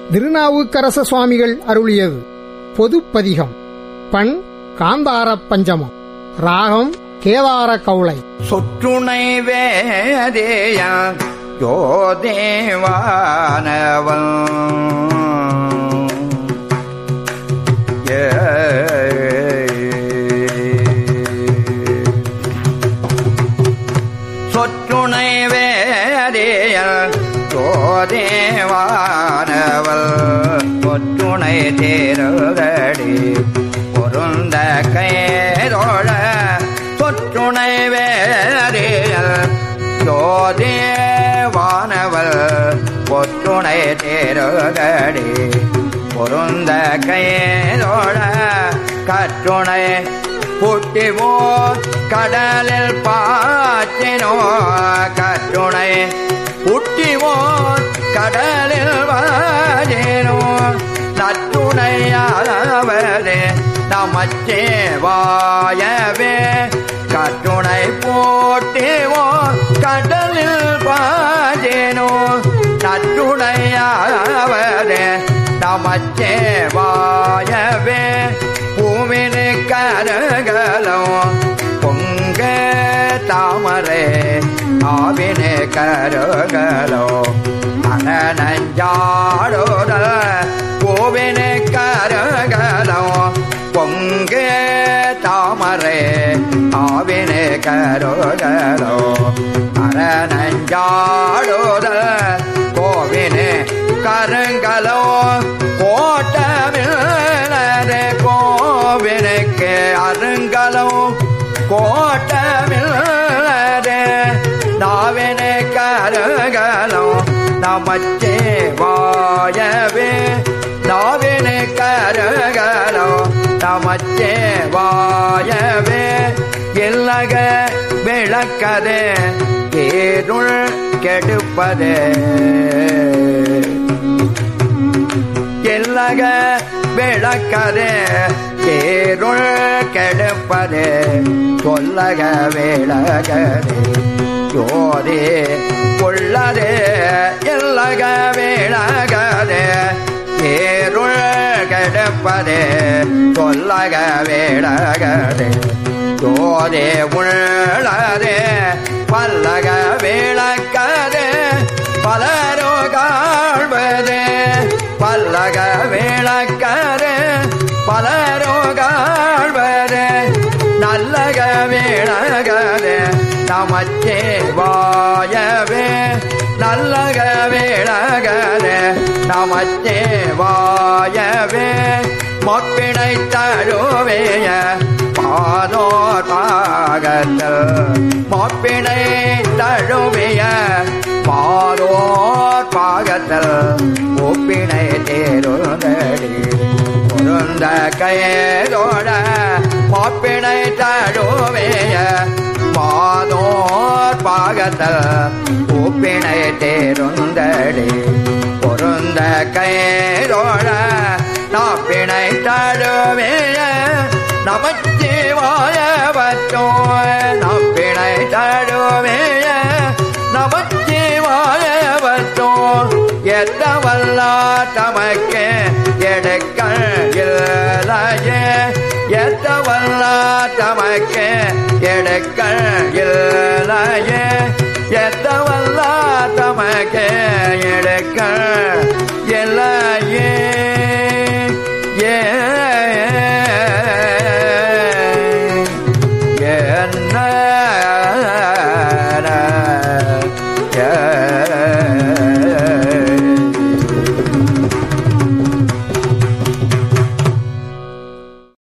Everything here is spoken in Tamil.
திருநாவுக்கரச சுவாமிகள் அருளியது பொதுப்பதிகம் பண் காந்தாரப் பஞ்சமம் ராகம் கேதார கவுளை சொற்றுணை வேதேய யோதேவானவன் ஏ. சொற்றுணை வேதேய யோதேவானவள் சொற்றுணை தேருகடி பொருந்த கைதோழ சொற்றுணை வேறியல் ஜோதேவானவள் பொற்றுணை தேருகடி பொருந்த கைதோழ கற்றுணை புட்டிவோ கடலில் பாச்சினோ கற்றுணை புட்டிவோ கடலில் வாஜினோ நற்றுணையாவது நமச்சே வாயவே கற்றுணை போட்டிவோ கடலில் பாஜினோ நற்றுணையாவது நமச்சே வாயவே பூமினு கருகலோ பொங்க தாமரை ஆவினு கருகலோ அனஞ்சாடோட பூவினு கருகலோ பொங்க தாமரை ஆவினு கருகலோ அரணஞ்சாடோட கோவினு கருங்கலோ கோட்டமில்லே கோவினுக்கு அருங்கலம் கோட்டமில்லே நாவினு கருகலம் நமச்சே வாயவே நாவினு கருகலம் நமச்சே வாயவே இல்லக விளக்கதே ஏருள் கெடுப்பதே எல்லக விளக்கதே தேருள் கெடுப்பதே சொல்லக விளகதே ஜோதே கொள்ளதே எல்லக விளகதே தேருள் கெடுப்பதே சொல்லக விளகதே ஜோதே உள்ளதே பல்லக விளக்கதே பலரோ காழ்வதே பல்லக விளக்கதே பலரோ காழ்வதே நல்லக விளகதே நமச்சே வாயவே நல்லக விளகதே நமச்சே வாயவே மொப்பினை தழுவேய பாதோர் பாகத்தில் மொப்பினை தழுவிய பாதோர் பாகத்தில் ஒப்பினை தேருந்தடி பொருந்த கையதோட மொப்பினை தழுவிய பாதோர் பாகத்தில் ஒப்பினை தேருந்தடி பொருந்த கையதோட நாப்பினை தழுவிய நமச்சிவாயவற்றோ நப்பிணை தழுவேய நமச்சிவாயவற்றோ எத்தவல்லா தமக்கு எடுக்கள் இல்லையே எத்தவல்லா தமக்கு எடுக்கள் இல்லையே எத்தவல்லா தமக்கு எடுக்கள்